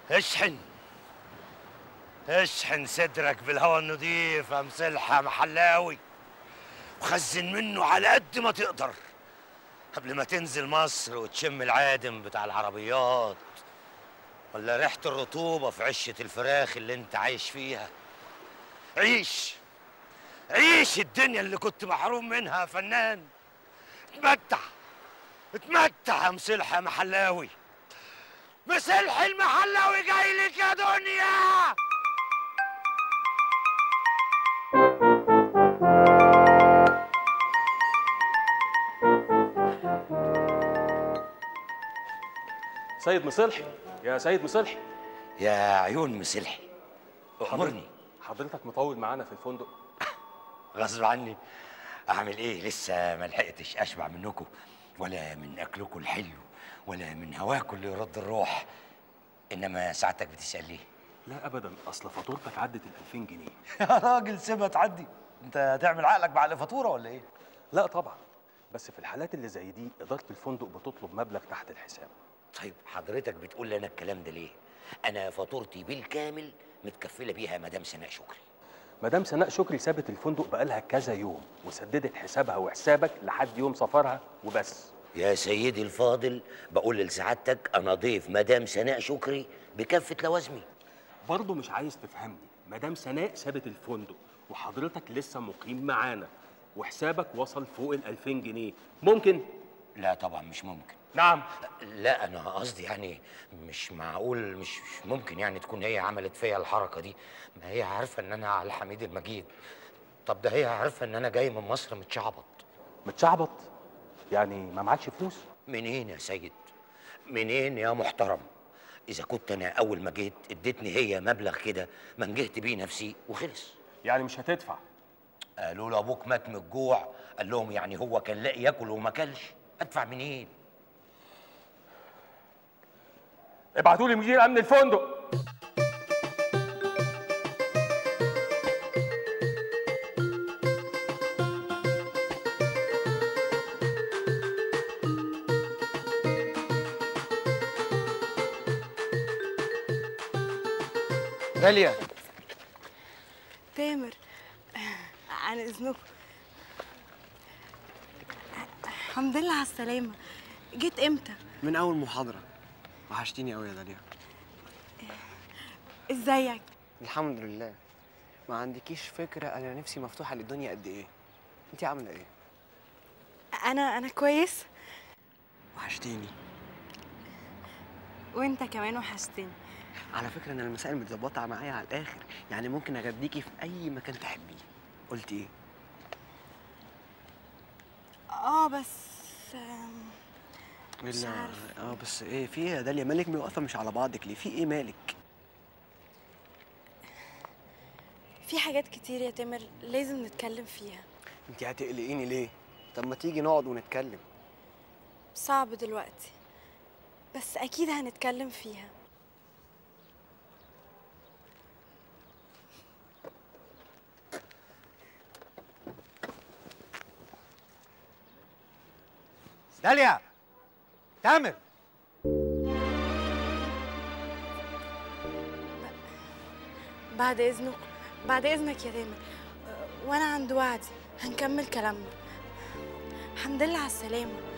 اشحن اشحن صدرك بالهواء النظيف يا مسلحة محلاوي وخزن منه على قد ما تقدر قبل ما تنزل مصر وتشم العادم بتاع العربيات ولا ريحة الرطوبة في عشة الفراخ اللي انت عايش فيها عيش عيش الدنيا اللي كنت محروم منها يا فنان اتمتع اتمتع يا مسلحة محلاوي مسلح المحلاوي جاي لك يا دنيا سيد مصلحي يا سيد مصلحي يا عيون مسلحي أمرني حضرتك مطول معانا في الفندق غصب عني اعمل ايه لسه ما لحقتش اشبع منكم ولا من اكلكم الحلو ولا من هواكم اللي يرد الروح انما ساعتك بتسال ليه لا ابدا اصل فاتورتك عدت ال 2000 جنيه يا راجل سيبها تعدي انت هتعمل عقلك بعقل فاتوره ولا ايه لا طبعا بس في الحالات اللي زي دي اداره الفندق بتطلب مبلغ تحت الحساب طيب حضرتك بتقول لي انا الكلام ده ليه انا فاتورتي بالكامل متكفله بيها مدام سناء شكري مدام سناء شكري سابت الفندق بقالها كذا يوم وسددت حسابها وحسابك لحد يوم سفرها وبس يا سيدي الفاضل بقول لسعادتك انا ضيف مدام سناء شكري بكافه لوازمي برضه مش عايز تفهمني مدام سناء سابت الفندق وحضرتك لسه مقيم معانا وحسابك وصل فوق ال 2000 جنيه ممكن لا طبعا مش ممكن نعم لا انا قصدي يعني مش معقول مش, مش ممكن يعني تكون هي عملت فيا الحركه دي ما هي عارفه ان انا على حميد المجيد طب ده هي عارفه ان انا جاي من مصر متشعبط متشعبط يعني ما معكش فلوس منين يا سيد منين يا محترم اذا كنت انا اول ما جيت ادتني هي مبلغ كده منجهت بيه نفسي وخلص يعني مش هتدفع قالوا له ابوك مات من الجوع قال لهم يعني هو كان لاقي ياكل وما كلش ادفع منين ابعتوا لي مدير امن الفندق داليا تامر عن اذنكم الحمد لله على السلامة جيت امتى؟ من اول محاضره وحشتيني قوي يا داليا ازيك؟ الحمد لله ما عندكيش فكره انا نفسي مفتوحه للدنيا قد ايه انت عامله ايه انا انا كويس وحشتيني وانت كمان وحشتني على فكره انا المسائل متظبطه معايا على الاخر يعني ممكن اغديكي في اي مكان تحبيه قلت ايه اه بس آم، مش لا، عارفة. اه بس ايه في ايه يا داليا مالك واقفه مش على بعضك ليه في ايه مالك في حاجات كتير يا تامر لازم نتكلم فيها انت هتقلقيني ليه طب ما تيجي نقعد ونتكلم صعب دلوقتي بس اكيد هنتكلم فيها داليا تامر بعد اذنك بعد اذنك يا تامر وانا عند وعدي هنكمل كلامنا الحمد لله على السلامة